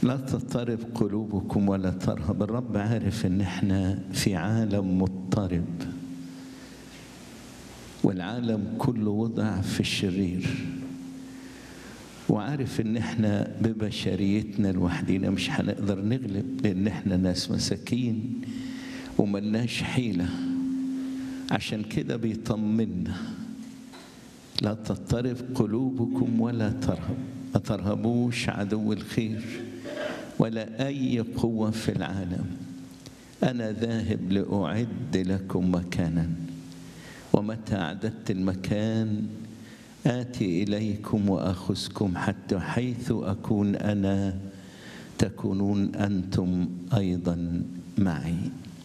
لا تضطرب قلوبكم ولا ترهب الرب عارف ان احنا في عالم مضطرب والعالم كله وضع في الشرير وعارف ان احنا ببشريتنا لوحدينا مش هنقدر نغلب لان احنا ناس مساكين وملناش حيلة عشان كده بيطمنا لا تضطرب قلوبكم ولا ترهب ما ترهبوش عدو الخير ولا أي قوة في العالم أنا ذاهب لأعد لكم مكانا ومتى أعددت المكان آتي إليكم وأخذكم حتى حيث أكون أنا تكونون أنتم أيضا معي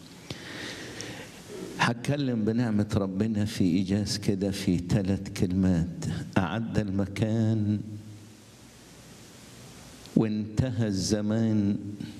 هتكلم بنعمة ربنا في إيجاز كده في ثلاث كلمات أعد المكان وانتهى الزمان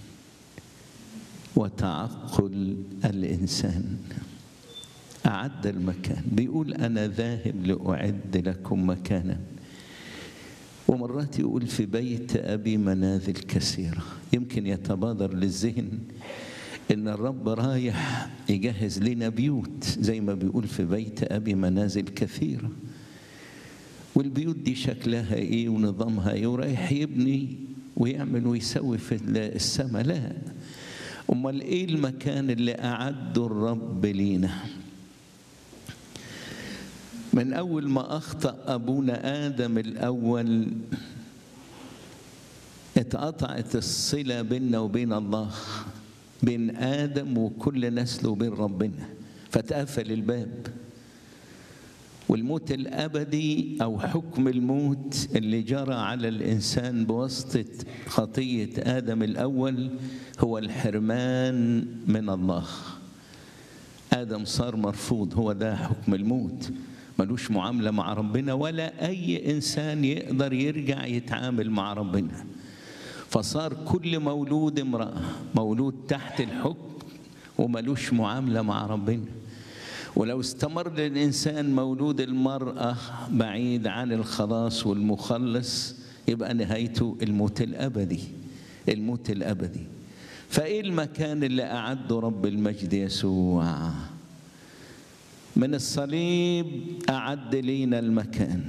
وتعقل الإنسان أعد المكان بيقول أنا ذاهب لأعد لكم مكانا ومرات يقول في بيت أبي منازل كثيرة يمكن يتبادر للذهن إن الرب رايح يجهز لنا بيوت زي ما بيقول في بيت أبي منازل كثيرة والبيوت دي شكلها إيه ونظامها إيه ورايح يبني ويعمل ويسوي في السماء لا أمال إيه المكان اللي أعده الرب لينا من أول ما أخطأ أبونا آدم الأول اتقطعت الصلة بيننا وبين الله بين آدم وكل نسله وبين ربنا فاتقفل الباب والموت الأبدي أو حكم الموت اللي جرى على الإنسان بواسطة خطية آدم الأول هو الحرمان من الله آدم صار مرفوض هو ده حكم الموت ملوش معاملة مع ربنا ولا أي إنسان يقدر يرجع يتعامل مع ربنا فصار كل مولود امرأة مولود تحت الحكم وملوش معاملة مع ربنا ولو استمر الإنسان مولود المرأة بعيد عن الخلاص والمخلص يبقى نهايته الموت الأبدي الموت الأبدي فإيه المكان اللي أعده رب المجد يسوع من الصليب أعد لينا المكان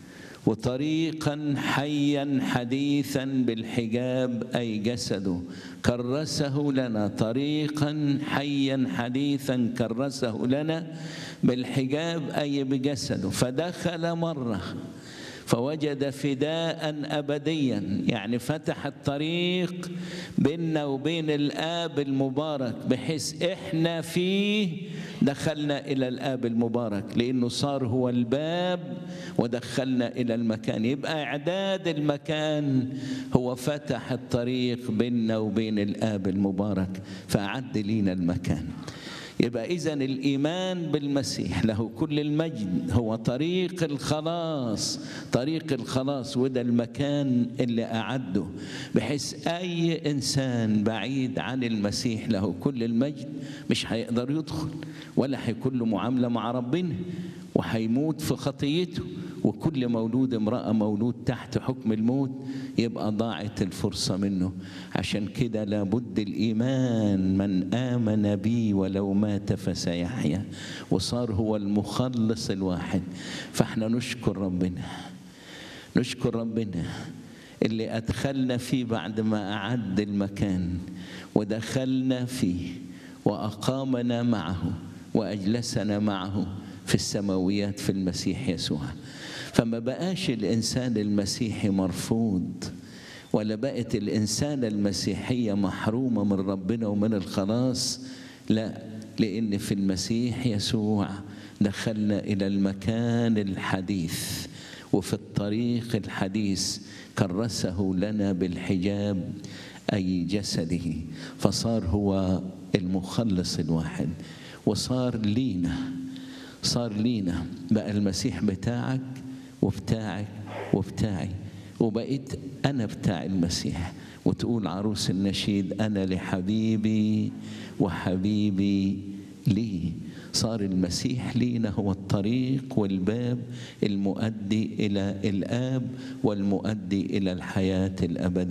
وطريقا حيا حديثا بالحجاب اي جسده كرسه لنا طريقا حيا حديثا كرسه لنا بالحجاب اي بجسده فدخل مره فوجد فداء ابديا يعني فتح الطريق بيننا وبين الاب المبارك بحيث احنا فيه دخلنا الى الاب المبارك لانه صار هو الباب ودخلنا الى المكان يبقى اعداد المكان هو فتح الطريق بيننا وبين الاب المبارك فاعد لينا المكان يبقى إذا الإيمان بالمسيح له كل المجد هو طريق الخلاص طريق الخلاص وده المكان اللي أعده بحيث أي إنسان بعيد عن المسيح له كل المجد مش هيقدر يدخل ولا هيكون له معاملة مع ربنا وهيموت في خطيته وكل مولود امرأة مولود تحت حكم الموت يبقى ضاعت الفرصة منه عشان كده لابد الإيمان من آمن بي ولو مات فسيحيا وصار هو المخلص الواحد فاحنا نشكر ربنا نشكر ربنا اللي أدخلنا فيه بعد ما أعد المكان ودخلنا فيه وأقامنا معه وأجلسنا معه في السماويات في المسيح يسوع فما بقاش الإنسان المسيحي مرفوض ولا بقت الإنسانة المسيحية محرومة من ربنا ومن الخلاص لا لأن في المسيح يسوع دخلنا إلى المكان الحديث وفي الطريق الحديث كرسه لنا بالحجاب أي جسده فصار هو المخلص الواحد وصار لينا صار لينا بقى المسيح بتاعك وبتاعك وبتاعي وبقيت أنا بتاع المسيح وتقول عروس النشيد أنا لحبيبي وحبيبي لي صار المسيح لينا هو الطريق والباب المؤدي إلى الآب والمؤدي إلى الحياة الأبدية